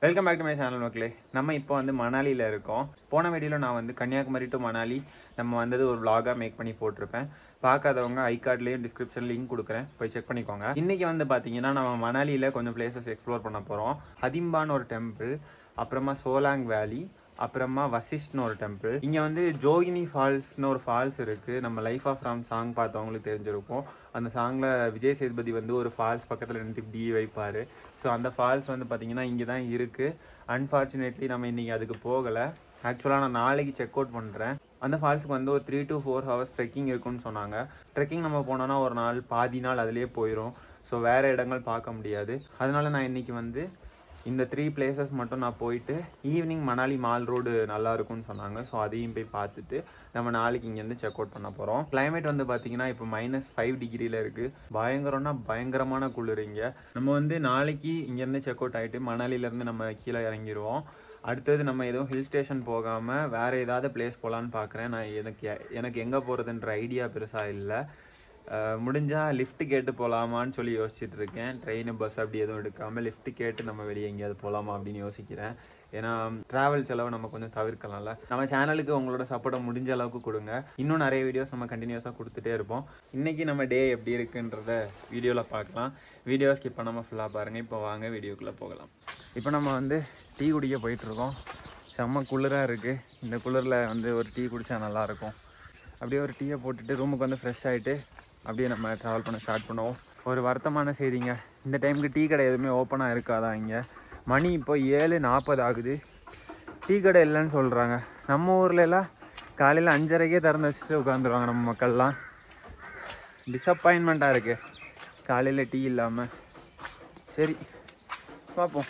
Welcome back to my channel மக்களே நம்ம இப்போ வந்து மணாலியில் இருக்கோம் போன வீடியோவில் நான் வந்து கன்னியாகுமரி டு மணாலி நம்ம வந்தது ஒரு vlog-ஆ மேக் பண்ணி போட்டிருப்பேன் பார்க்காதவங்க ஐ கார்ட்லேயும் டிஸ்கிரிப்ஷன் லிங்க் கொடுக்குறேன் போய் செக் பண்ணிக்கோங்க இன்னைக்கு வந்து பார்த்தீங்கன்னா நம்ம மணாலியில் கொஞ்சம் பிளேசஸ் எக்ஸ்ப்ளோர் பண்ண போகிறோம் அதிம்பான்னு ஒரு டெம்பிள் அப்புறமா சோலாங் வேலி அப்புறமா வசிஷ்ட்னு ஒரு டெம்பிள் இங்கே வந்து ஜோகினி ஃபால்ஸ்னு ஒரு ஃபால்ஸ் இருக்குது நம்ம லைஃப் ஆஃப் ராம் சாங் பார்த்தவங்களுக்கு தெரிஞ்சிருக்கும் அந்த சாங்கில் விஜய் சேதுபதி வந்து ஒரு ஃபால்ஸ் பக்கத்தில் நின்று இப்படி வைப்பார் ஸோ அந்த ஃபால்ஸ் வந்து பார்த்தீங்கன்னா இங்கே தான் இருக்குது அன்ஃபார்ச்சுனேட்லி நம்ம இன்றைக்கி அதுக்கு போகலை ஆக்சுவலாக நான் நாளைக்கு செக் அவுட் பண்ணுறேன் அந்த ஃபால்ஸுக்கு வந்து ஒரு three to four hours trekking இருக்குன்னு சொன்னாங்க ட்ரெக்கிங் நம்ம போனோன்னா ஒரு நாள் பாதி நாள் அதுலேயே போயிடும் ஸோ வேறு இடங்கள் பார்க்க முடியாது அதனால நான் இன்றைக்கி வந்து இந்த த்ரீ பிளேசஸ் மட்டும் நான் போயிட்டு ஈவினிங் மணாலி மால் ரோடு நல்லா இருக்கும்னு சொன்னாங்க ஸோ அதையும் போய் பார்த்துட்டு நம்ம நாளைக்கு இங்கேருந்து செக் அவுட் பண்ண போகிறோம் கிளைமேட் வந்து பார்த்தீங்கன்னா இப்போ மைனஸ் ஃபைவ் டிகிரியில் இருக்குது பயங்கரம்னா பயங்கரமான குளிர் இங்கே நம்ம வந்து நாளைக்கு இங்கேருந்து செக் அவுட் ஆகிட்டு மணாலிலேருந்து நம்ம கீழே இறங்கிடுவோம் அடுத்தது நம்ம எதுவும் ஹில் ஸ்டேஷன் போகாமல் வேறு ஏதாவது பிளேஸ் போகலான்னு பார்க்குறேன் நான் எனக்கு எனக்கு எங்கே போகிறதுன்ற ஐடியா பெருசாக இல்லை அஹ் முடிஞ்சா லிஃப்ட் கேட்டு போகலாமான்னு சொல்லி யோசிச்சுட்டு இருக்கேன் ட்ரெயின் பஸ் அப்படி எதுவும் எடுக்காமல் லிஃப்ட் கேட்டு நம்ம வெளியே எங்கேயாவது போகலாமா அப்படின்னு யோசிக்கிறேன் ஏன்னா ட்ராவல் செலவு நம்ம கொஞ்சம் தவிர்க்கலாம்ல நம்ம சேனலுக்கு உங்களோட சப்போர்ட்டை முடிஞ்ச அளவுக்கு கொடுங்க இன்னும் நிறைய வீடியோஸ் நம்ம கண்டினியூஸாக கொடுத்துட்டே இருப்போம் இன்னைக்கு நம்ம டே எப்படி இருக்குன்றத வீடியோவில் பார்க்கலாம் வீடியோ ஸ்கிப் பண்ணாமல் ஃபுல்லாக பாருங்கள் இப்போ வாங்க வீடியோக்குள்ளே போகலாம் இப்போ நம்ம வந்து டீ குடிக்க போயிட்டுருக்கோம் செம்ம குளிராக இருக்குது இந்த குளிரில் வந்து ஒரு டீ குடித்தா நல்லாயிருக்கும் அப்படியே ஒரு டீயை போட்டுட்டு ரூமுக்கு வந்து ஃப்ரெஷ் ஆகிட்டு அப்படியே நம்ம ட்ராவல் பண்ண ஸ்டார்ட் பண்ணுவோம் ஒரு வருத்தமான செய்திங்க இந்த டைமுக்கு டீ கடை எதுவுமே ஓப்பனாக இருக்காதா இங்கே மணி இப்போ ஏழு நாற்பது ஆகுது டீ கடை இல்லைன்னு சொல்கிறாங்க நம்ம ஊர்ல எல்லாம் காலையில் அஞ்சரைக்கே திறந்து வச்சுட்டு உட்காந்துருவாங்க நம்ம மக்கள்லாம் டிசப்பாயின்மெண்ட்டாக இருக்குது காலையில் டீ இல்லாமல் சரி பார்ப்போம்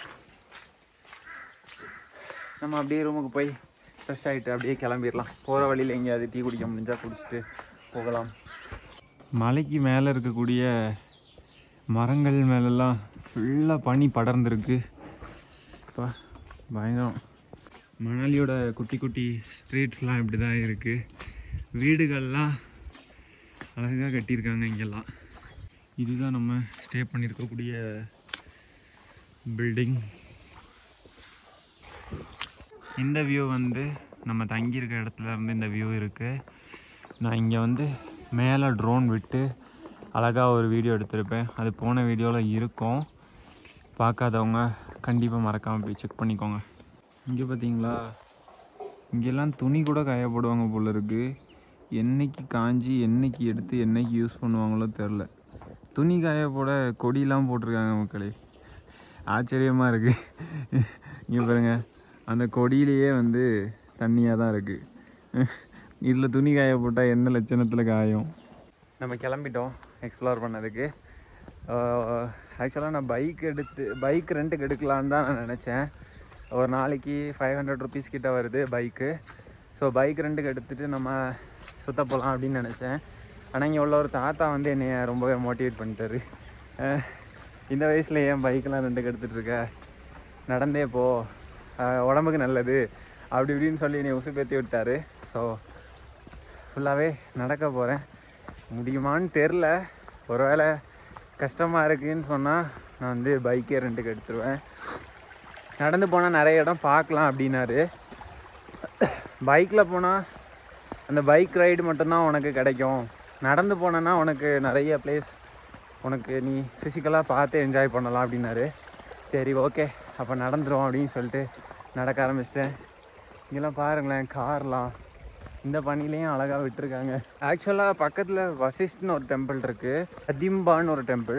நம்ம அப்படியே ரூமுக்கு போய் ஃப்ரெஷ் ஆகிட்டு அப்படியே கிளம்பிடலாம் போகிற வழியில் எங்கேயாவது டீ குடிக்க முடிஞ்சால் குடிச்சிட்டு போகலாம் மலைக்கு மேலே இருக்கக்கூடிய மரங்கள் மேலெல்லாம் ஃபுல்லாக பனி படர்ந்துருக்கு இப்போ பயங்கரம் மணாலியோட குட்டி குட்டி ஸ்ட்ரீட்ஸ்லாம் இப்படி தான் இருக்குது வீடுகள்லாம் அழகாக கட்டியிருக்காங்க இங்கெல்லாம் இதுதான் நம்ம ஸ்டே பண்ணியிருக்கக்கூடிய பில்டிங் இந்த வியூ வந்து நம்ம தங்கியிருக்க இடத்துல இருந்து இந்த வியூ இருக்குது நான் இங்கே வந்து மேலே ட்ரோன் விட்டு அழகாக ஒரு வீடியோ எடுத்திருப்பேன் அது போன வீடியோவில் இருக்கும் பார்க்காதவங்க கண்டிப்பாக மறக்காமல் போய் செக் பண்ணிக்கோங்க இங்கே பார்த்தீங்களா இங்கெல்லாம் துணி கூட காய போடுவாங்க போல இருக்கு என்னைக்கு காஞ்சி என்னைக்கு எடுத்து என்னைக்கு யூஸ் பண்ணுவாங்களோ தெரில துணி காய போட கொடியெலாம் போட்டிருக்காங்க மக்களே ஆச்சரியமாக இருக்குது இங்கே பாருங்க அந்த கொடியிலேயே வந்து தண்ணியாக தான் இருக்குது இதில் துணி காய போட்டால் என்ன லட்சணத்தில் காயும் நம்ம கிளம்பிட்டோம் எக்ஸ்ப்ளோர் பண்ணதுக்கு ஆக்சுவலாக நான் பைக் எடுத்து பைக் ரெண்ட்டுக்கு எடுக்கலான்னு தான் நான் நினச்சேன் ஒரு நாளைக்கு ஃபைவ் ஹண்ட்ரட் ருபீஸ் கிட்ட வருது பைக்கு ஸோ பைக் ரெண்ட்டுக்கு எடுத்துகிட்டு நம்ம சுத்த போகலாம் அப்படின்னு நினச்சேன் ஆனால் இங்கே உள்ள ஒரு தாத்தா வந்து என்னைய ரொம்பவே மோட்டிவேட் பண்ணிட்டாரு அஹ் இந்த வயசில் ஏன் பைக்கெலாம் ரெண்டுக்கு எடுத்துகிட்டு இருக்க நடந்தே போ அஹ் உடம்புக்கு நல்லது அப்படி இப்படின்னு சொல்லி என்னை உசுப்பேற்றி விட்டாரு ஸோ ஃபுல்லாகவே நடக்க போகிறேன் முடியுமான்னு தெரில ஒருவேளை கஷ்டமாக இருக்குன்னு சொன்னால் நான் வந்து பைக்கே ரெண்டுக்கு எடுத்துருவேன் நடந்து போனால் நிறைய இடம் பார்க்கலாம் அப்படின்னாரு பைக்கில் போனால் அந்த பைக் ரைடு மட்டும்தான் உனக்கு கிடைக்கும் நடந்து போனேன்னா உனக்கு நிறைய பிளேஸ் உனக்கு நீ ஃபிசிக்கலாக பார்த்து என்ஜாய் பண்ணலாம் அப்படின்னாரு சரி ஓகே அப்போ நடந்துரும் அப்படின்னு சொல்லிட்டு நடக்க ஆரம்பிச்சிட்டேன் இங்கெல்லாம் பாருங்களேன் கார்லாம் இந்த பனிலையும் அழகாக விட்டுருக்காங்க ஆக்சுவலாக பக்கத்தில் வசிஷ்ட்னு ஒரு டெம்பிள் இருக்குது அதிம்பான்னு ஒரு டெம்பிள்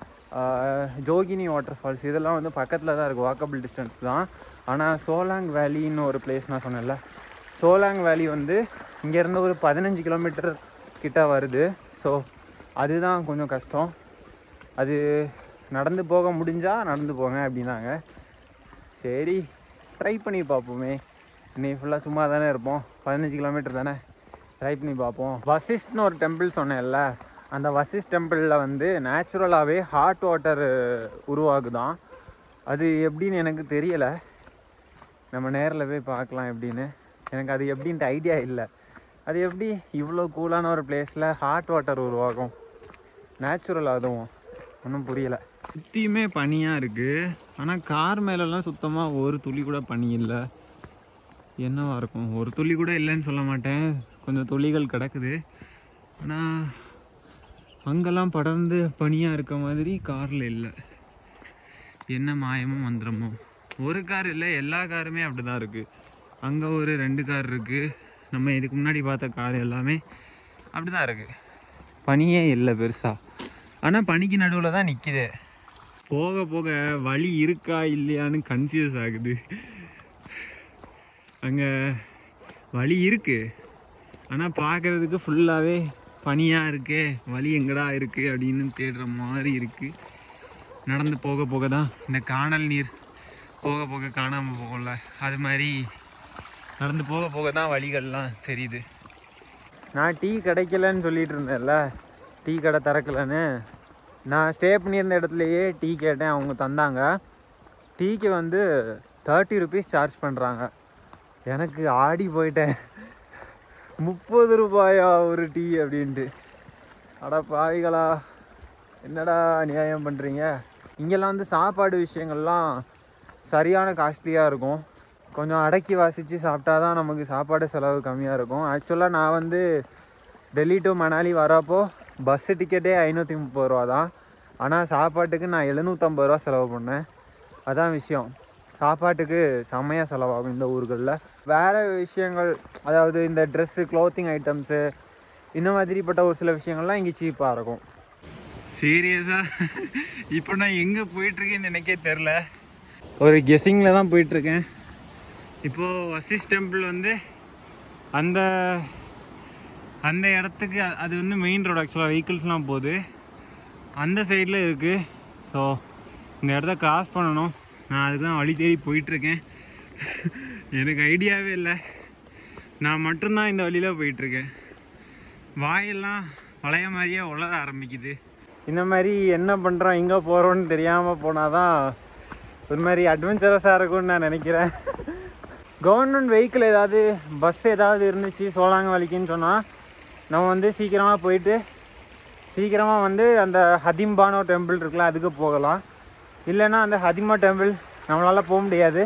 ஜோகினி வாட்டர் ஃபால்ஸ் இதெல்லாம் வந்து பக்கத்தில் தான் இருக்குது வாக்கபிள் டிஸ்டன்ஸ் தான் ஆனால் சோலாங் வேலின்னு ஒரு பிளேஸ் நான் சொன்னேன்ல சோலாங் வேலி வந்து இங்கேருந்து ஒரு பதினஞ்சு கிலோமீட்டர் கிட்ட வருது ஸோ அதுதான் கொஞ்சம் கஷ்டம் அது நடந்து போக முடிஞ்சால் நடந்து போங்க அப்படின்னாங்க சரி ட்ரை பண்ணி பார்ப்போமே இன்னைக்கு ஃபுல்லாக சும்மா தானே இருப்போம் பதினஞ்சு கிலோமீட்டர் தானே ட்ரை பண்ணி பார்ப்போம் வசிஷ்ட்னு ஒரு டெம்பிள் சொன்னேன்ல அந்த வசிஷ்ட் டெம்பிளில் வந்து நேச்சுரலாகவே ஹாட் வாட்டர் உருவாகுதான் அது எப்படின்னு எனக்கு தெரியலை நம்ம நேரில் போய் பார்க்கலாம் எப்படின்னு எனக்கு அது எப்படின்ட்டு ஐடியா இல்லை அது எப்படி இவ்வளோ கூலான ஒரு பிளேஸில் ஹாட் வாட்டர் உருவாகும் நேச்சுரல் அதுவும் ஒன்றும் புரியலை சுற்றியுமே பனியாக இருக்குது ஆனால் கார் மேலெல்லாம் சுத்தமாக ஒரு துளி கூட பனி இல்லை என்னவா இருக்கும் ஒரு துளி கூட இல்லைன்னு சொல்ல மாட்டேன் கொஞ்சம் துளிகள் கிடக்குது ஆனால் அங்கெல்லாம் படர்ந்து பனியாக இருக்க மாதிரி காரில் இல்லை என்ன மாயமோ மந்திரமோ ஒரு கார் இல்லை எல்லா காருமே அப்படி தான் இருக்குது அங்கே ஒரு ரெண்டு கார் இருக்குது நம்ம இதுக்கு முன்னாடி பார்த்த கார் எல்லாமே அப்படி தான் இருக்குது பனியே இல்லை பெருசாக ஆனால் பனிக்கு நடுவில் தான் நிற்கிது போக போக வழி இருக்கா இல்லையான்னு கன்ஃபியூஸ் ஆகுது அங்கே வழி இருக்கு ஆனால் பார்க்கறதுக்கு ஃபுல்லாகவே பனியாக இருக்கே வழி எங்கடா இருக்குது அப்படின்னு தேடுற மாதிரி இருக்குது நடந்து போக போக தான் இந்த காணல் நீர் போக போக காணாமல் போகும்ல அது மாதிரி நடந்து போக போக தான் வழிகள்லாம் தெரியுது நான் டீ கிடைக்கலன்னு சொல்லிட்டு இருந்தேன்ல டீ கடை திறக்கலன்னு நான் ஸ்டே பண்ணியிருந்த இடத்துலையே டீ கேட்டேன் அவங்க தந்தாங்க டீக்கு வந்து தேர்ட்டி ருபீஸ் சார்ஜ் பண்ணுறாங்க எனக்கு ஆடி போயிட்டேன் முப்பது ரூபாயா ஒரு டீ அப்படின்ட்டு அட பாவிகளா என்னடா அநியாயம் பண்ணுறீங்க இங்கெல்லாம் வந்து சாப்பாடு விஷயங்கள்லாம் சரியான காஸ்ட்லியாக இருக்கும் கொஞ்சம் அடக்கி வாசித்து சாப்பிட்டா தான் நமக்கு சாப்பாடு செலவு கம்மியாக இருக்கும் ஆக்சுவலாக நான் வந்து டெல்லி டு மணாலி வரப்போ பஸ்ஸு டிக்கெட்டே ஐநூற்றி முப்பது ரூபா தான் ஆனால் சாப்பாட்டுக்கு நான் எழுநூற்றம்பது ரூபா செலவு பண்ணேன் அதான் விஷயம் சாப்பாட்டுக்கு செம்மையாக செலவாகும் இந்த ஊர்களில் வேறு விஷயங்கள் அதாவது இந்த ட்ரெஸ்ஸு க்ளோத்திங் ஐட்டம்ஸு இந்த மாதிரிப்பட்ட ஒரு சில விஷயங்கள்லாம் இங்கே சீப்பாக இருக்கும் சீரியஸாக இப்போ நான் எங்கே போயிட்டுருக்கேன்னு எனக்கே தெரில ஒரு கெஸ்ஸிங்கில் தான் போயிட்டுருக்கேன் இப்போது வசிஷ் டெம்பிள் வந்து அந்த அந்த இடத்துக்கு அ- அது வந்து மெயின் ரோடு ஆக்சுவலாக வெஹிக்கிள்ஸ்லாம் போகுது அந்த சைடில் இருக்குது ஸோ இந்த இடத்த கிராஸ் பண்ணணும் நான் அதுக்கு தான் வழி தேடி போயிட்டுருக்கேன் எனக்கு ஐடியாவே இல்லை நான் மட்டும்தான் இந்த வழியில் போயிட்டுருக்கேன் வாயெல்லாம் பழைய மாதிரியே உளர ஆரம்பிக்குது இந்த மாதிரி என்ன பண்ணுறோம் எங்கே போகிறோன்னு தெரியாமல் போனால் தான் ஒரு மாதிரி அட்வென்ச்சரஸாக இருக்கும்னு நான் நினைக்கிறேன் கவர்மெண்ட் வெஹிக்கிள் ஏதாவது பஸ் ஏதாவது இருந்துச்சு சோலாங்க வலிக்குன்னு சொன்னால் நம்ம வந்து சீக்கிரமாக போயிட்டு சீக்கிரமாக வந்து அந்த ஹதிம்பானோ டெம்பிள் இருக்குல்ல அதுக்கு போகலாம் இல்லைன்னா அந்த ஹதிமா டெம்பிள் நம்மளால் போக முடியாது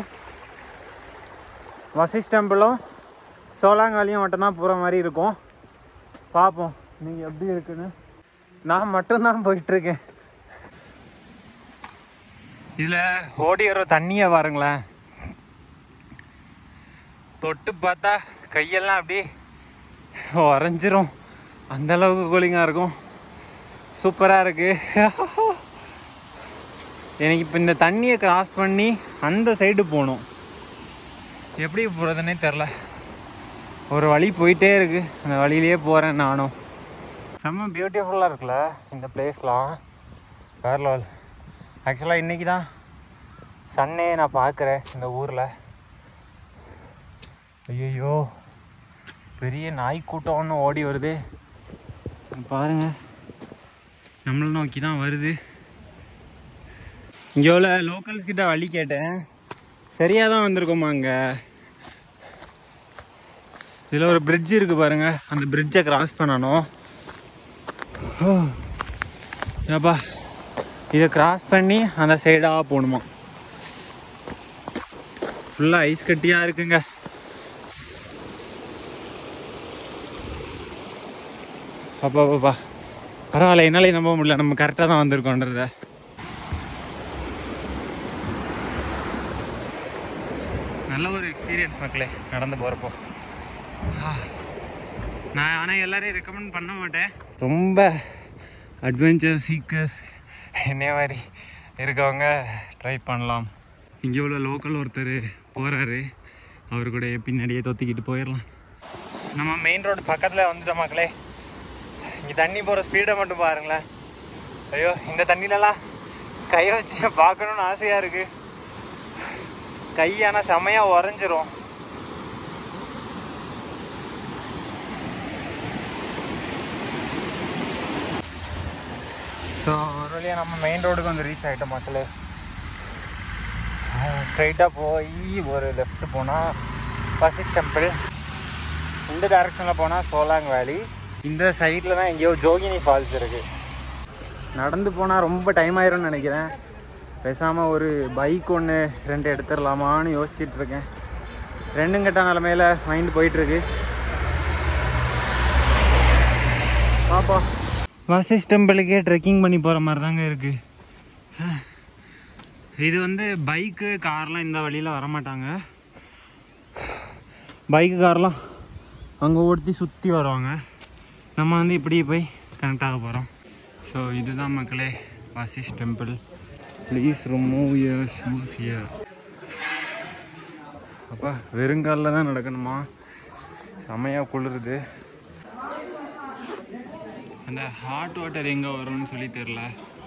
வசிஷ் டெம்பிளும் சோலாங்காலியும் மட்டும்தான் போகிற மாதிரி இருக்கும் பார்ப்போம் நீங்கள் எப்படி இருக்குன்னு நான் மட்டும்தான் போயிட்டுருக்கேன் இதில் ஓடி வர தண்ணியை பாருங்களேன் தொட்டு பார்த்தா கையெல்லாம் அப்படியே உறைஞ்சிரும் அந்த அளவுக்கு கூலிங்காக இருக்கும் சூப்பராக இருக்கு எனக்கு இப்போ இந்த தண்ணியை கிராஸ் பண்ணி அந்த சைடு போகணும் எப்படி போகிறதுனே தெரில ஒரு வழி போயிட்டே இருக்கு அந்த வழியிலேயே போகிறேன் நானும் செம்ம பியூட்டிஃபுல்லாக இருக்குல்ல இந்த பிளேஸ்லாம் வேற லெவல் ஆக்சுவலாக இன்றைக்கி தான் சன்னே நான் பார்க்குறேன் இந்த ஊரில் ஐயோ பெரிய நாய் கூட்டம் ஒன்று ஓடி வருது இங்க பாருங்க நம்மளை நோக்கி தான் வருது இங்கே உள்ள லோக்கல்ஸ் கிட்ட வழி கேட்டேன் சரியாக தான் வந்திருக்கோமா அங்கே இதில் ஒரு bridge இருக்கு பாருங்க அந்த பிரிட்ஜை கிராஸ் பண்ணணும் ஓ. ஏப்பா இதை கிராஸ் பண்ணி அந்த சைடாக போகணுமா ஃபுல்லாக ஐஸ் கட்டியாக இருக்குங்க அப்பா பாப்பா பரவாயில்ல என்னாலே நம்ப முடியல நம்ம கரெக்டாக தான் வந்திருக்கோன்றத நல்ல ஒரு எக்ஸ்பீரியன்ஸ் மக்களே நடந்து போகிறப்போ நான் ஆனால் எல்லாரையும் ரெக்கமெண்ட் பண்ண மாட்டேன் ரொம்ப அட்வென்ச்சர் சீக்கர்ஸ் என்னைய மாதிரி இருக்கவங்க ட்ரை பண்ணலாம் இங்கே உள்ள லோக்கல் ஒருத்தர் போகிறாரு அவர் கூட பின்னாடியே தொத்திக்கிட்டு போயிடலாம் நம்ம மெயின் ரோடு பக்கத்தில் வந்துட்டோம் மக்களே இங்கே தண்ணி போகிற ஸ்பீடை மட்டும் பாருங்களேன் ஐயோ இந்த தண்ணிலலாம் கை வச்சு பார்க்கணுன்னு ஆசையாக இருக்கு கை ஆனால் செமையாக உறைஞ்சிரும் ஸோ ஒரு வழியாக நம்ம மெயின் ரோடுக்கு வந்து ரீச் ஆகிட்டோம் மக்களே ஸ்ட்ரைட்டாக போய் ஒரு லெஃப்ட் போனால் வசிஷ் டெம்பிள் இந்த டைரக்ஷனில் போனால் சோலாங் வேலி இந்த சைடில் தான் எங்கேயோ ஜோகினி ஃபால்ஸ் இருக்குது நடந்து போனால் ரொம்ப டைம் ஆயிரும்னு நினைக்கிறேன் பேசாமல் ஒரு பைக் ஒன்று ரெண்டு எடுத்துடலாமான்னு யோசிச்சுட்டு இருக்கேன் ரெண்டும் கெட்ட நிலமையில மைண்ட் போயிட்டுருக்கு பாப்பா வசிஷ் டெம்பிளுக்கே ட்ரெக்கிங் பண்ணி போகிற மாதிரி தாங்க இருக்குது இது வந்து பைக்கு கார்லாம் இந்த வழியில் வரமாட்டாங்க பைக்கு கார்லாம் அங்கே ஓட்டி சுற்றி வருவாங்க நம்ம வந்து இப்படி போய் கனெக்ட் ஆக போகிறோம் ஸோ இதுதான் மக்களே Vashisht temple please remove your shoes here அப்பா வெறுங்காலில் தான் நடக்கணுமா செமையாக குளிருது அந்த ஹாட் வாட்டர் எங்கே வரும்னு சொல்லி தெரில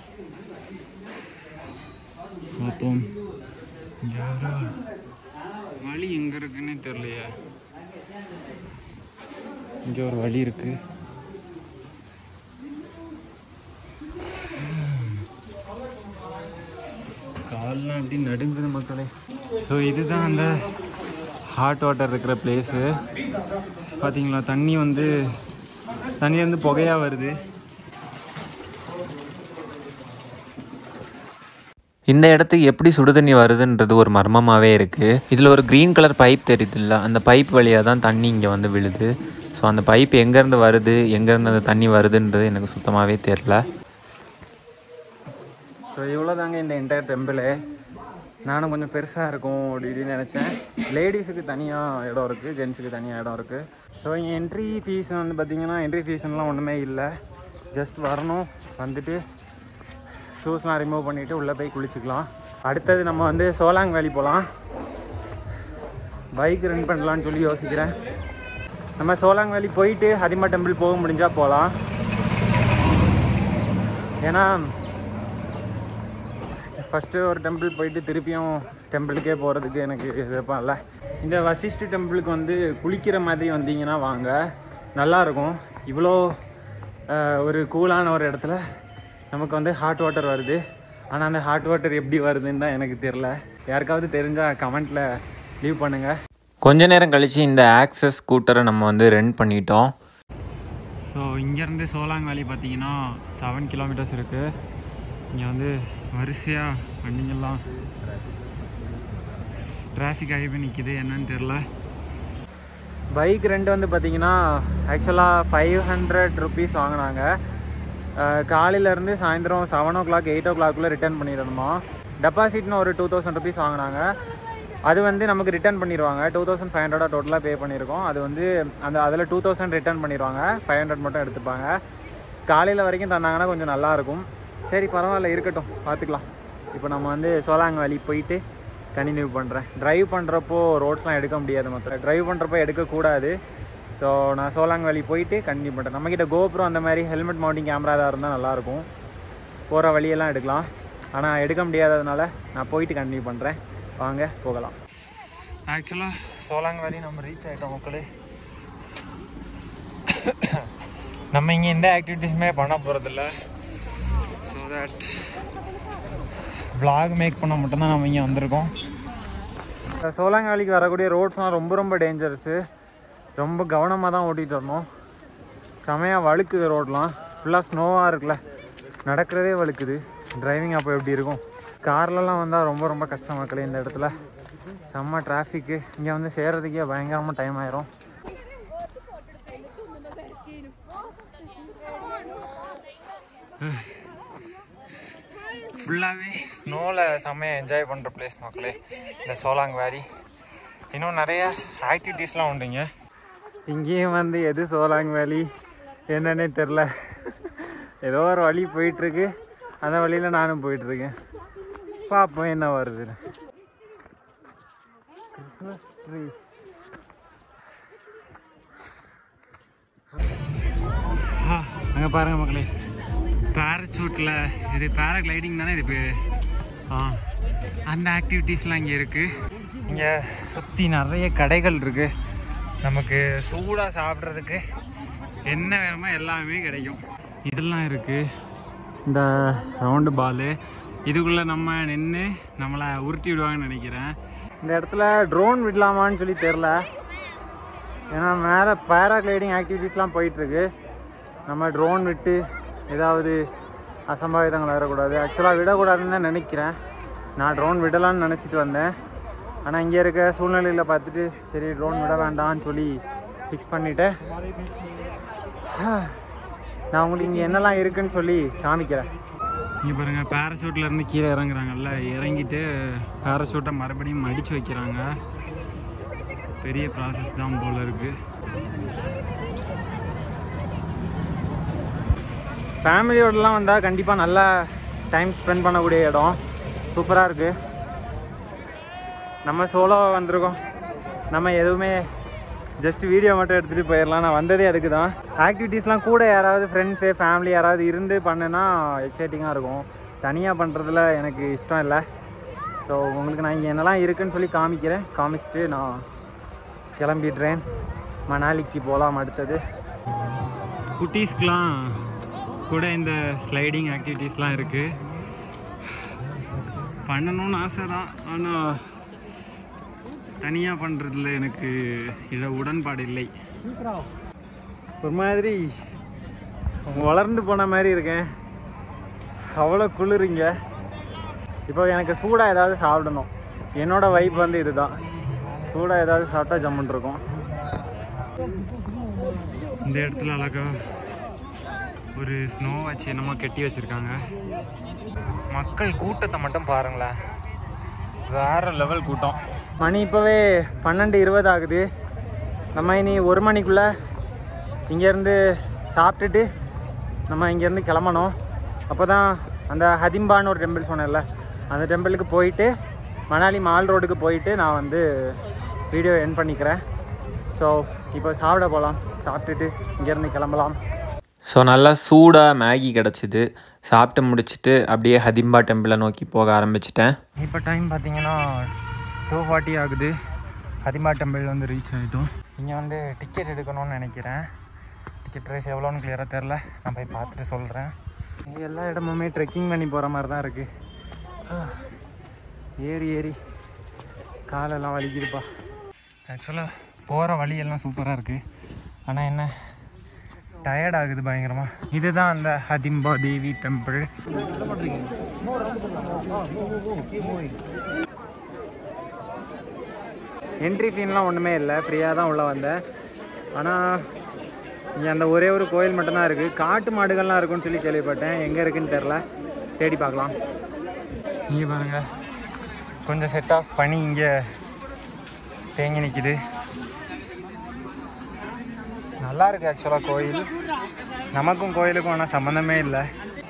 பார்ப்போம் யாரா வழி எங்கே இருக்குன்னு தெரியலையே இங்கே ஒரு வழி இருக்கு கால்லாம் அப்படி நடுங்குது மக்களே ஸோ இதுதான் அந்த ஹாட் வாட்டர் இருக்கிற பிளேஸு பார்த்தீங்களா தண்ணி வந்து தண்ணி வந்து புகையாக வருது இந்த இடத்துக்கு எப்படி சுடுதண்ணி வருதுன்றது ஒரு மர்மமாகவே இருக்குது இதில் ஒரு க்ரீன் கலர் பைப் தெரியுதுல்ல அந்த பைப் வழியாக தான் தண்ணி இங்கே வந்து விழுது ஸோ அந்த பைப் எங்கேருந்து வருது எங்கேருந்து அந்த தண்ணி வருதுன்றது எனக்கு சுத்தமாகவே தெரில ஸோ இவ்வளோ தாங்க இந்த என்டையர் டெம்பிளு நானும் கொஞ்சம் பெருசாக இருக்கும் அப்படி இப்படின்னு நினச்சேன் லேடிஸுக்கு தனியாக இடம் இருக்குது ஜென்ஸுக்கு தனியாக இடம் இருக்குது ஸோ இங்கே என்ட்ரி ஃபீஸ் வந்து பார்த்திங்கன்னா என்ட்ரி ஃபீஸ்லாம் ஒன்றுமே இல்லை ஜஸ்ட் வரணும் வந்துட்டு ஷூஸ்லாம் ரிமூவ் பண்ணிவிட்டு உள்ளே போய் குளிச்சுக்கலாம் அடுத்தது நம்ம வந்து சோலாங் வேலி போகலாம் பைக் ரெண்ட் பண்ணலான்னு சொல்லி யோசிக்கிறேன் நம்ம சோலாங் வேலி போயிட்டு ஹதிமா டெம்பிள் போக முடிஞ்சால் போகலாம் ஏன்னா ஃபஸ்ட்டு ஒரு டெம்பிள் போயிட்டு திருப்பியும் டெம்பிளுக்கே போகிறதுக்கு எனக்கு விருப்பம் இல்லை இந்த வசிஷ்டு டெம்பிளுக்கு வந்து குளிக்கிற மாதிரி வந்தீங்கன்னா வாங்க நல்லாயிருக்கும் இவ்வளோ அஹ், ஒரு கூலான ஒரு இடத்துல நமக்கு வந்து ஹாட் வாட்டர் வருது ஆனால் அந்த ஹாட் வாட்டர் எப்படி வருதுன்னு தான் எனக்கு தெரில யாருக்காவது தெரிஞ்சால் கமெண்ட்டில் லீவ் பண்ணுங்கள் கொஞ்ச நேரம் கழித்து இந்த ஆக்சஸ் ஸ்கூட்டரை நம்ம வந்து ரெண்ட் பண்ணிட்டோம் ஸோ இங்கேருந்து சோலாங் வேலி பார்த்தீங்கன்னா செவன் கிலோமீட்டர்ஸ் இருக்குது இங்கே வந்து வரிசையாக வண்டிங்கெல்லாம் டிராஃபிக் ஆகி போய் நிற்கிது என்னன்னு தெரில பைக் ரெண்ட் வந்து பார்த்தீங்கன்னா ஆக்சுவலாக ஃபைவ் ஹண்ட்ரட் ருபீஸ் வாங்கினாங்க காலையிலேருந்து சாயந்தரம் செவன் ஓ கிளாக் எயிட் ஓ கிளாக்குள்ளே ரிட்டர்ன் பண்ணிடணுமா டெபாசிட்னு ஒரு டூ தௌசண்ட் ருபீஸ் வாங்கினாங்க அது வந்து நமக்கு ரிட்டர்ன் பண்ணிடுவாங்க டூ தௌசண்ட் ஃபைவ் ஹண்ட்ரடாக டோட்டலாக பே பண்ணியிருக்கோம் அது வந்து அந்த அதில் டூ தௌசண்ட் ரிட்டர்ன் பண்ணிடுவாங்க ஃபைவ் ஹண்ட்ரட் மட்டும் எடுத்துப்பாங்க காலையில் வரைக்கும் தந்தாங்கன்னா கொஞ்சம் நல்லாயிருக்கும் சரி பரவாயில்ல இருக்கட்டும் பார்த்துக்கலாம் இப்போ நம்ம வந்து சோலாங் வேலி போயிட்டு கண்டினியூ பண்ணுறேன் டிரைவ் பண்ணுறப்போ ரோட்ஸ்லாம் எடுக்க முடியாது மற்ற டிரைவ் பண்ணுறப்போ எடுக்கக்கூடாது ஸோ நான் சோலாங் வேலி போயிட்டு கண்டினியூ பண்ணுறேன் நம்மக்கிட்ட கோப்ரோ அந்த மாதிரி ஹெல்மெட் மவுண்டிங் கேமரா ஏதாவது இருந்தால் நல்லாயிருக்கும் போகிற வழியெல்லாம் எடுக்கலாம் ஆனால் எடுக்க முடியாததுனால நான் போயிட்டு கண்டினியூ பண்ணுறேன் வாங்க போகலாம் ஆக்சுவலாக சோலாங் வேலி நம்ம ரீச் ஆகிட்டோம் மக்களே நம்ம இங்கே எந்த ஆக்டிவிட்டீஸுமே பண்ண போகிறதில்ல ஸோ தட் vlog மேக் பண்ண மட்டும்தான் நம்ம இங்கே வந்திருக்கோம் இந்த சோலாங் வேலிக்கு வரக்கூடிய ரோட்ஸ்லாம் ரொம்ப ரொம்ப டேஞ்சரஸு ரொம்ப கவனமாக தான் ஓட்டிகிட்டு வரணும் செமையாக வழுக்குது ரோட்லாம் ஃபுல்லாக ஸ்னோவாக இருக்குல்ல நடக்கிறதே வழுக்குது டிரைவிங் அப்போ எப்படி இருக்கும் கார்லலாம் வந்தால் ரொம்ப ரொம்ப கஷ்டம் மக்களே இந்த இடத்துல செம்ம டிராஃபிக்கு இங்கே வந்து சேர்றதுக்கே பயங்கரமாக டைம் ஆயிரும் ஃபுல்லாகவே ஸ்னோவில் செம்மையாக என்ஜாய் பண்ணுற பிளேஸ் மக்களே இந்த சோலாங் வேலி இன்னும் நிறைய ஆக்டிவிட்டீஸ்லாம் உண்டுங்க இங்கேயும் வந்து எது சோலாங் வேலி என்னன்னே தெரில ஏதோ ஒரு வழி போயிட்டுருக்கு அந்த வழியில் நானும் போயிட்டுருக்கேன் பார்ப்போம் என்ன வருதுன்னு கிறிஸ்மஸ் ட்ரீஸ் அங்கே பாருங்க மக்களே பேராசூட்டில் இது பேராகிளைடிங் தானே இது பேர் ஆ அந்த ஆக்டிவிட்டீஸ்லாம் இங்கே இருக்குது இங்கே சுற்றி நிறைய கடைகள் இருக்குது நமக்கு சூடாக சாப்பிட்றதுக்கு என்ன வேணுமோ எல்லாமே கிடைக்கும் இதெல்லாம் இருக்குது இந்த ரவுண்டு பாலு இதுக்குள்ளே நம்ம நின்று நம்மளை உருட்டி விடுவாங்கன்னு நினைக்கிறேன் இந்த இடத்துல ட்ரோன் விடலாமான்னு சொல்லி தெரில ஏன்னா மேலே பேராகிளைடிங் ஆக்டிவிட்டீஸ்லாம் போயிட்டுருக்கு நம்ம ட்ரோன் விட்டு ஏதாவது அசம்பாவிதங்கள் வரக்கூடாது ஆக்சுவலாக விடக்கூடாதுன்னு தான் நினைக்கிறேன் நான் ட்ரோன் விடலாம்னு நினச்சிட்டு வந்தேன் ஆனால் இங்கே இருக்க சூழ்நிலையில் பார்த்துட்டு சரி ட்ரோன் விட வேண்டாம்னு சொல்லி ஃபிக்ஸ் பண்ணிவிட்டேன் நான் உங்களுக்கு இங்கே என்னெல்லாம் இருக்குன்னு சொல்லி காமிக்கிறேன் இங்கே பாருங்கள் பேராஷூட்டில் இருந்து கீழே இறங்குறாங்கல்ல இறங்கிட்டு பேராஷூட்டை மறுபடியும் மடித்து வைக்கிறாங்க பெரிய ப்ராசஸ் தான் போல இருக்குது ஃபேமிலியோடலாம் வந்தால் கண்டிப்பாக நல்லா டைம் ஸ்பெண்ட் பண்ணக்கூடிய இடம் சூப்பராக இருக்குது நம்ம சோலோவாக வந்திருக்கோம் நம்ம எதுவுமே ஜஸ்ட் வீடியோ மட்டும் எடுத்துகிட்டு போயிடலாம் நான் வந்ததே அதுக்கு தான் ஆக்டிவிட்டீஸ்லாம் கூட யாராவது ஃப்ரெண்ட்ஸு ஃபேமிலி யாராவது இருந்து பண்ணுனா எக்ஸைட்டிங்காக இருக்கும் தனியாக பண்ணுறதுல எனக்கு இஷ்டம் இல்லை ஸோ உங்களுக்கு நான் இங்கே என்னெல்லாம் இருக்குன்னு சொல்லி காமிக்கிறேன் காமிச்சிட்டு நான் கிளம்பிடுறேன் மணாலிக்கு போகலாம் அடுத்தது குட்டீஸ்க்கெலாம் கூட இந்த ஸ்லைடிங் ஆக்டிவிட்டீஸ்லாம் இருக்குது பண்ணணும்னு ஆசை தான் ஆனால் தனியாக பண்ணுறதுல எனக்கு இதை உடன்பாடு இல்லை ஒரு மாதிரி வளர்ந்து போன மாதிரி இருக்கேன் அவ்வளோ குளிருங்க இப்போ எனக்கு சூடாக ஏதாவது சாப்பிடணும் என்னோட வைப் வந்து இதுதான் சூடாக ஏதாவது சாப்பிட்டா ஜம்முன் இருக்கும் இந்த இடத்துல அழகா ஒரு ஸ்னோ வச்சு என்னமோ கட்டி வச்சுருக்காங்க மக்கள் கூட்டத்தை மட்டும் பாருங்களேன் வேற லெவல் கூட்டம் மணி இப்போவே பன்னெண்டு இருபது ஆகுது நம்ம இனி ஒரு மணிக்குள்ளே இங்கேருந்து சாப்பிட்டுட்டு நம்ம இங்கேருந்து கிளம்பணும் அப்போ தான் அந்த ஹதிம்பான்னு ஒரு டெம்பிள் சொன்னேன்ல அந்த டெம்பிளுக்கு போயிட்டு மணாலி மால் ரோடுக்கு போயிட்டு நான் வந்து வீடியோ என் பண்ணிக்கிறேன் ஸோ இப்போ சாப்பிட போகலாம் சாப்பிட்டுட்டு இங்கேருந்து கிளம்பலாம் ஸோ நல்லா சூடாக மேகி கிடச்சிது சாப்பிட்டு முடிச்சுட்டு அப்படியே ஹதிம்பா டெம்பிளை நோக்கி போக ஆரம்பிச்சிட்டேன் இப்போ டைம் பார்த்தீங்கன்னா டூ ஃபார்ட்டி ஆகுது ஹதிமா டெம்பிள் வந்து ரீச் ஆகிட்டோம் இங்கே வந்து டிக்கெட் எடுக்கணும்னு நினைக்கிறேன் டிக்கெட் ப்ரைஸ் எவ்வளோன்னு கிளியராக தெரில நான் போய் பார்த்துட்டு சொல்கிறேன் எல்லா இடமுமே ட்ரெக்கிங் பண்ணி போகிற மாதிரி தான் இருக்குது ஏறி ஏறி காலெல்லாம் வலிக்குதுப்பா ஆக்சுவலாக போகிற வழியெல்லாம் சூப்பராக இருக்குது ஆனால் என்ன டயர்ட் ஆகுது பயங்கரமாக இதுதான் அந்த ஹதிம்பா தேவி டெம்பிள் என்ட்ரி ஃபீன்லாம் ஒன்றுமே இல்லை ஃப்ரீயாக தான் உள்ளே வந்தேன் ஆனால் இங்கே அந்த ஒரே ஒரு கோயில் மட்டும்தான் இருக்குது காட்டு மாடுகள்லாம் இருக்குன்னு சொல்லி கேள்விப்பட்டேன் எங்கே இருக்குன்னு தெரில தேடி பார்க்கலாம் இங்கே பாருங்கள் கொஞ்சம் செட் ஆஃப் பண்ணி இங்கே தேங்கி நிற்கிது நல்லா இருக்கு ஆக்சுவலாக கோயில் நமக்கும் கோயிலுக்கும் ஆனால் சம்மந்தமே இல்லை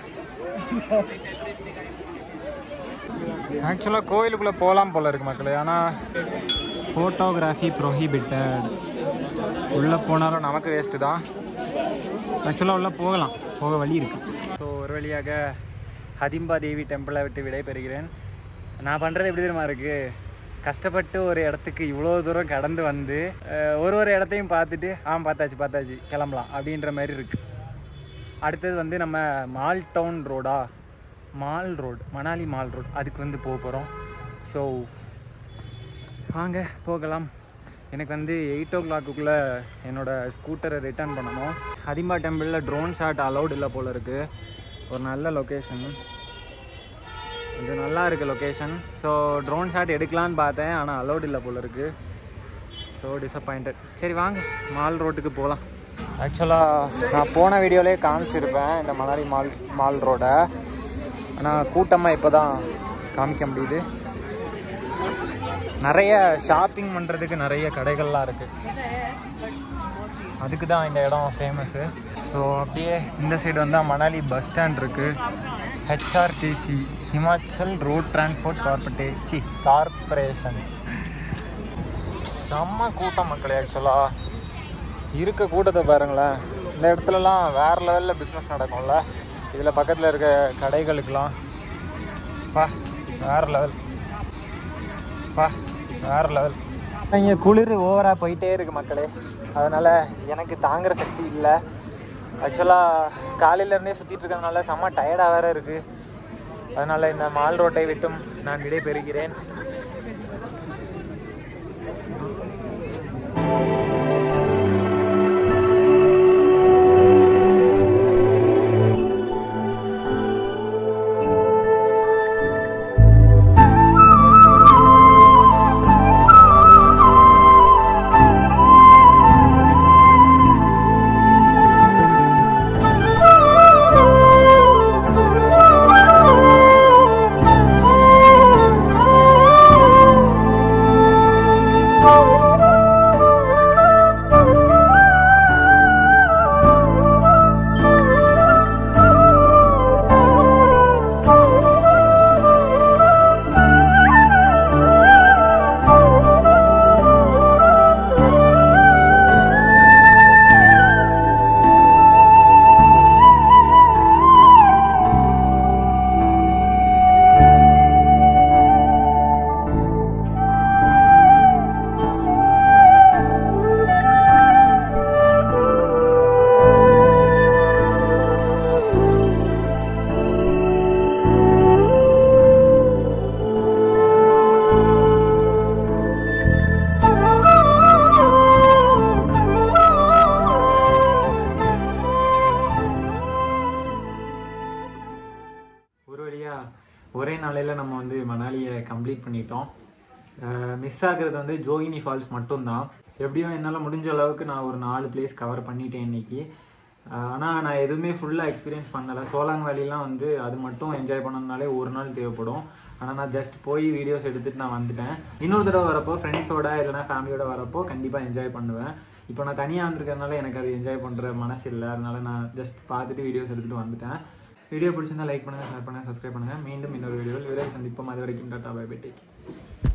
ஆக்சுவலாக கோயிலுக்குள்ளே போகலாம் போல இருக்கு மக்களே ஆனால் ஃபோட்டோகிராஃபி ப்ரொஹிபிட்டட் உள்ளே போனாலும் நமக்கு வேஸ்ட்டு தான் ஆக்சுவலாக உள்ளே போகலாம் போக வழி இருக்கு ஸோ ஒரு வழியாக ஹதிம்பா தேவி டெம்பிளை விட்டு விடைபெறுகிறேன் நான் பண்ணுறது எப்படி தெரியுமா இருக்குது கஷ்டப்பட்டு ஒரு இடத்துக்கு இவ்வளோ தூரம் கடந்து வந்து அஹ், ஒரு ஒரு இடத்தையும் பார்த்துட்டு ஆ பார்த்தாச்சு பார்த்தாச்சு கிளம்பலாம் அப்படின்ற மாதிரி இருக்குது அடுத்தது வந்து நம்ம மால் டவுன் ரோடா Mall Road Manali Mall Road அதுக்கு வந்து போக போகிறோம் ஸோ வாங்க போகலாம் எனக்கு வந்து எயிட் ஓ கிளாக்குள்ளே என்னோடய ஸ்கூட்டரை ரிட்டர்ன் பண்ணணும் ஹதிம்பா டெம்பிளில் ட்ரோன் ஷாட் அலௌட் இல்லை போல் இருக்குது ஒரு நல்ல லொக்கேஷன் கொஞ்சம் நல்லா இருக்குது லொக்கேஷன் ஸோ ட்ரோன் ஷாட் எடுக்கலான்னு பார்த்தேன் ஆனால் அலௌட் இல்லை போல் இருக்குது ஸோ டிசப்பாயிண்டட் சரி வாங்க மால் ரோட்டுக்கு போகலாம் ஆக்சுவலாக நான் போன வீடியோலேயே காமிச்சிருப்பேன் இந்த மணாலி மால் மால் ரோடை ஆனால் கூட்டமாக இப்போ தான் காமிக்க முடியுது நிறைய ஷாப்பிங் பண்ணுறதுக்கு நிறைய கடைகள்லாம் இருக்குது அதுக்கு தான் இந்த இடம் ஃபேமஸ்ஸு ஸோ அப்படியே இந்த சைடு வந்தால் மணாலி பஸ் ஸ்டாண்ட் இருக்குது HRTC Himachal road transport corpora சி கார்பரேஷன் செம்ம கூட்டம் மக்களே ஆக்சுவலாக இருக்க கூட்டத்தை பாருங்களேன் இந்த இடத்துலலாம் வேறு லெவலில் பிஸ்னஸ் நடக்கும்ல இதில் பக்கத்தில் இருக்க கடைகளுக்கெலாம் பா வேறு லெவல் பா வேறு லெவல் இங்கே குளிர் ஓவராக போயிட்டே இருக்கு மக்களே அதனால் எனக்கு தாங்குற சக்தி இல்லை ஆக்சுவலாக காலையிலேருந்தே சுற்றிட்டு இருக்கறதுனால செம்ம டயர்டாக வேறு இருக்குது அதனால் இந்த மால் ரோட்டை விட்டும் நான் விடை பெறுகிறேன் வழியாக ஒரே நாளையில் நம்ம வந்து மணாலியை கம்ப்ளீட் பண்ணிட்டோம் மிஸ் ஆகுறது வந்து ஜோகினி ஃபால்ஸ் மட்டும்தான் எப்படியும் என்னால் முடிஞ்ச அளவுக்கு நான் ஒரு நாலு பிளேஸ் கவர் பண்ணிட்டேன் இன்னைக்கு ஆனால் நான் எதுவுமே ஃபுல்லாக எக்ஸ்பீரியன்ஸ் பண்ணலை சோலாங் வேலிலாம் வந்து அது மட்டும் என்ஜாய் பண்ணணுனாலே ஒரு நாள் தேவைப்படும் ஆனால் நான் ஜஸ்ட் போய் வீடியோஸ் எடுத்துகிட்டு நான் வந்துட்டேன் இன்னொரு தடவை வரப்போ ஃப்ரெண்ட்ஸோட இல்லைனா ஃபேமிலியோட வரப்போ கண்டிப்பாக என்ஜாய் பண்ணுவேன் இப்போ நான் தனியாக வந்திருக்கறனால எனக்கு அது என்ஜாய் பண்ணுற மனசு இல்லை அதனால நான் ஜஸ்ட் பார்த்துட்டு வீடியோஸ் எடுத்துகிட்டு வந்துட்டேன் வீடியோ பிடிச்சிருந்தா லைக் பண்ணுங்கள் ஷேர் பண்ணுங்கள் சப்ஸ்கிரைப் பண்ணுங்கள் மீண்டும் இன்னொரு வீடியோவில் விரைவில் சந்திப்போம் அது வரைக்கும் டாட்டா பை பை டேக்